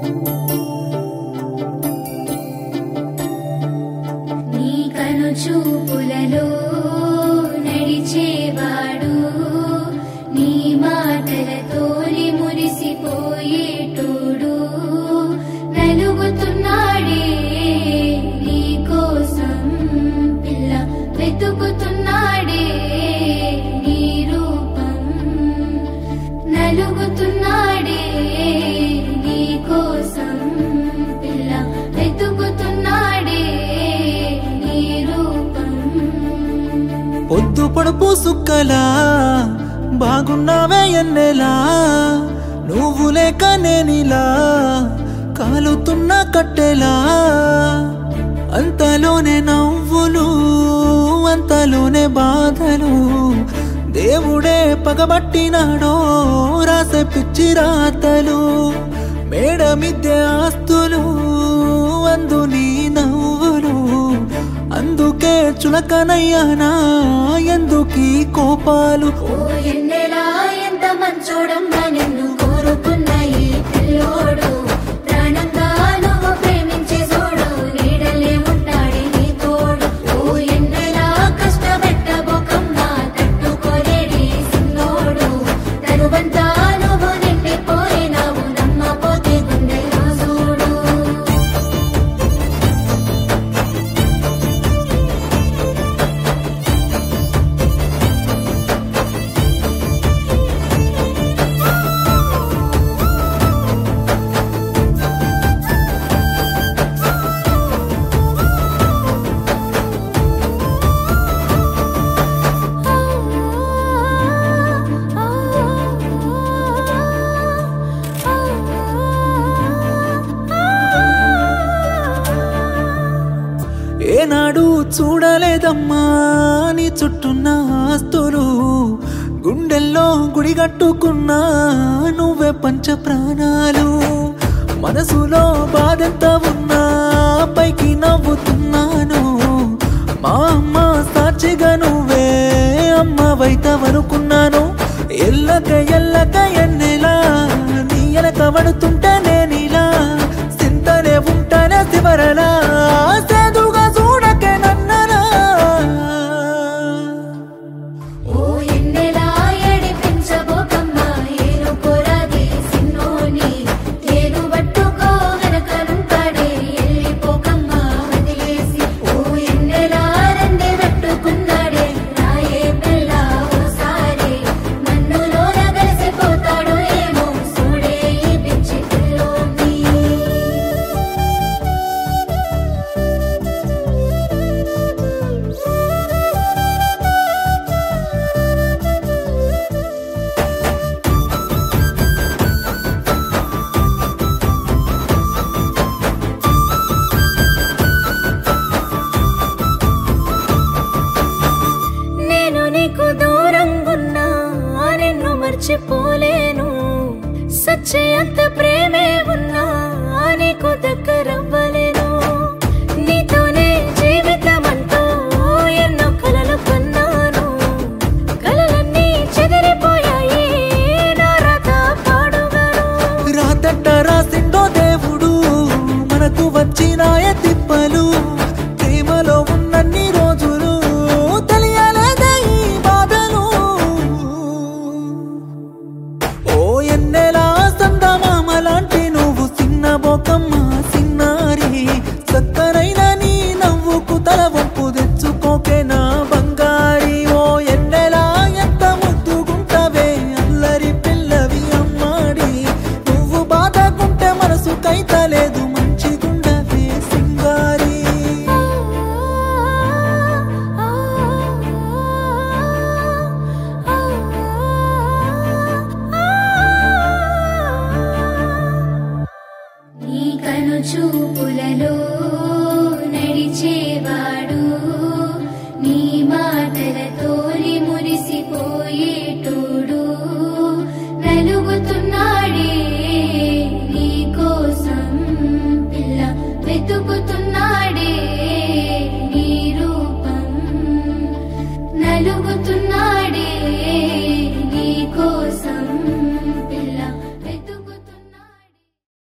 నీ కను చూపులలో నడిచేవాడు నీ మాటలతోని మురిసిపోయేటోడు నలుగుతున్నాడే నీ కోసం పిల్ల వెతుకుతున్నాడే నీ రూపం నలుగుతున్నాడే నీ కోసం పిల్ల వెతుకుతున్నాడే నీ రూపం పొద్దు పొడుపు సుక్కలా బాగున్నావే ఎన్నెలా నువ్వు లేక నేనిలా కాలుతున్న కట్టెలా అంతలోనే నవ్వులు అంతలోనే బాధలు దేవుడే పగబట్టినాడో రాసే పిచ్చి రాతలు మేడ మిద్దె ఆస్తులు అందు నీ నవ్వులు అందుకే చులకనయ్యానా ఎందుకీ కోపాలు ఓ ఎన్నెలా ఎంత మంచోడమ్మా నిన్ను కోరుకున్న ఈ పిల్లోడు ప్రాణంగా నువ్వు ప్రేమించే చూడు నీడలే ఉంటాడే నీ తోడు ఓ ఎన్నెలా కష్టపెట్టబోకమ్మా తట్టుకోలేడి సిన్నోడు తనువంతా నువ్వు నిండిపోయినావు నమ్మపోతే గుండెలో చూడు ఏనాడు చూడలేదమ్మా నీ చుట్టున్న ఆస్తులు గుండెల్లో గుడిగట్టుకున్నా నువ్వే పంచ ప్రాణాలు మనసులో బాధెంత ఉన్నా పైకి నవ్వుతున్నాను మా అమ్మ సాక్షిగా నువ్వే అమ్మ వైతవనుకున్నాను ఎల్లక ఎల్లక ఎన్నెలా నీ ఎనక పడుతుంటే నేనిలా సింతనే ఉంటానే శివరలా సేదుగా చూడకే నన్నరా ఓ ఎన్నెలా ఏడిపించబోకమ్మా ఏను కొరాది సిన్నోని తేను పట్టుకో వెనకనుంటాడే వెళ్ళిపోకమ్మా వదిలేసి ఓ ఎన్నెలా రంది పెట్టుకున్నాడే రాయే పిల్ల ఓసారి మన్నులోన కలిసిపోతాడు ఏమో చూడే ఈ పిచ్చి పిల్లోని నేను నీకు దూరంగున్నా నిన్ను మర్చిపోలేను సచ్చయంత ప్రేమే ఉన్నా నీకు దగ్గరవ్వలేను నీతోనే జీవితం అంటూ ఎన్నో కలలు కన్నాను కలలన్నీ చెదిరిపోయాయి నా రాత పాడుగాను రాతట్ట రాసిండో దేవుడు మనకు వచ్చినాయ తిప్పలు ప్రేమలో ఉన్నన్ని రోజులు తెలియలేదే ఈ బాధలు ఓ ఎన్నెలా సందమామ లాంటి నువ్వు చిన్న బొకమ్మ సిన్నారి సక్కరైన నీ నవ్వుకు తల వంపు తెచ్చుకోకే నా బంగారి ఓ ఎన్నెలా ఎంత ముద్దుగుంటవే అల్లరి పిల్లవి అమ్మాడి నువ్వు బాధకుంటే మనసు కైతలేదు మంచిగుండవే సింగారి నీ కను చూపు